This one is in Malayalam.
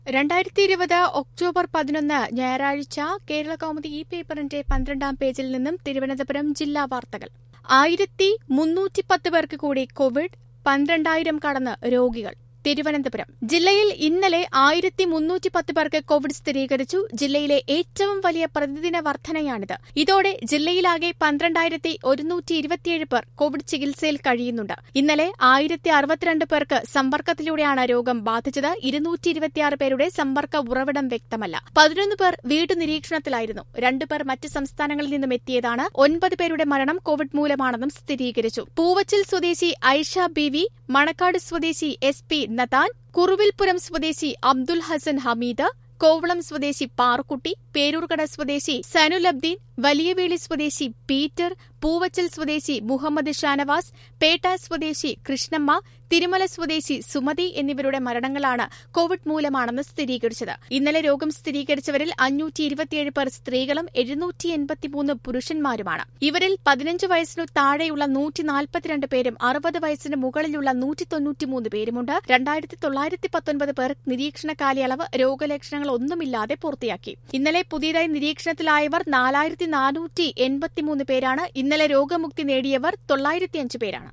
രണ്ടായിരത്തി ഇരുപത് ഒക്ടോബർ പതിനൊന്ന് ഞായറാഴ്ച കേരള കൗമുദി ഈ പേപ്പറിന്റെ പന്ത്രണ്ടാം പേജിൽ നിന്നും തിരുവനന്തപുരം ജില്ലാ വാർത്തകൾ ആയിരത്തി മുന്നൂറ്റിപ്പത്ത് പേർക്ക് കൂടി കോവിഡ് പന്ത്രണ്ടായിരം കടന്ന് രോഗികൾ തിരുവനന്തപുരം ജില്ലയിൽ ഇന്നലെ ആയിരത്തി മുന്നൂറ്റിപ്പത്ത് പേർക്ക് കോവിഡ് സ്ഥിരീകരിച്ചു ജില്ലയിലെ ഏറ്റവും വലിയ പ്രതിദിന വർധനയാണിത് ഇതോടെ ജില്ലയിലാകെ പന്ത്രണ്ടായിരത്തി ഒരുന്നൂറ്റി ഇരുപത്തിയേഴ് പേർ കോവിഡ് ചികിത്സയിൽ കഴിയുന്നുണ്ട് ഇന്നലെ ആയിരത്തി അറുപത്തിരണ്ട് പേർക്ക് സമ്പർക്കത്തിലൂടെയാണ് രോഗം ബാധിച്ചത് ഇരുന്നൂറ്റി ഇരുപത്തിയാറ് പേരുടെ സമ്പർക്ക ഉറവിടം വ്യക്തമല്ല പതിനൊന്ന് പേർ വീട്ടു നിരീക്ഷണത്തിലായിരുന്നു രണ്ടുപേർ മറ്റ് സംസ്ഥാനങ്ങളിൽ നിന്നും എത്തിയതാണ് ഒൻപത് പേരുടെ മരണം കോവിഡ് മൂലമാണെന്നും സ്ഥിരീകരിച്ചു പൂവച്ചിൽ സ്വദേശി ഐഷ ബി വി മണക്കാട് സ്വദേശി എസ് പി നതാൻ കുറുവിൽപുരം സ്വദേശി അബ്ദുൽ ഹസൻ ഹമീദ് കോവളം സ്വദേശി പാറുക്കുട്ടി പേരൂർക്കട സ്വദേശി സനുലബ്ദീൻ വലിയവേളി സ്വദേശി പീറ്റർ പൂവച്ചൽ സ്വദേശി മുഹമ്മദ് ഷാനവാസ് പേട്ട സ്വദേശി കൃഷ്ണമ്മ തിരുമല സ്വദേശി സുമതി എന്നിവരുടെ മരണങ്ങളാണ് കോവിഡ് മൂലമാണെന്ന് സ്ഥിരീകരിച്ചത് ഇന്നലെ രോഗം സ്ഥിരീകരിച്ചവരിൽ അഞ്ഞൂറ്റി ഇരുപത്തിയേഴ് പേർ സ്ത്രീകളും എഴുന്നൂറ്റി എൺപത്തിമൂന്ന് പുരുഷന്മാരുമാണ് ഇവരിൽ പതിനഞ്ച് വയസ്സിനു താഴെയുള്ള നൂറ്റി നാൽപ്പത്തിരണ്ട് പേരും അറുപത് വയസ്സിന് മുകളിലുള്ള നൂറ്റി തൊണ്ണൂറ്റിമൂന്ന് പേരുമുണ്ട് രണ്ടായിരത്തി തൊള്ളായിരത്തി പത്തൊൻപത് പേർ നിരീക്ഷണ കാലയളവ് രോഗലക്ഷണങ്ങൾ ഒന്നുമില്ലാതെ പൂർത്തിയാക്കി ഇന്നലെ പുതിയതായി നിരീക്ഷണത്തിലായവർ നാലായിരത്തി നാനൂറ്റി എൺപത്തിമൂന്ന് പേരാണ് ഇന്നലെ രോഗമുക്തി നേടിയവർ തൊള്ളായിരത്തിയഞ്ച് പേരാണ്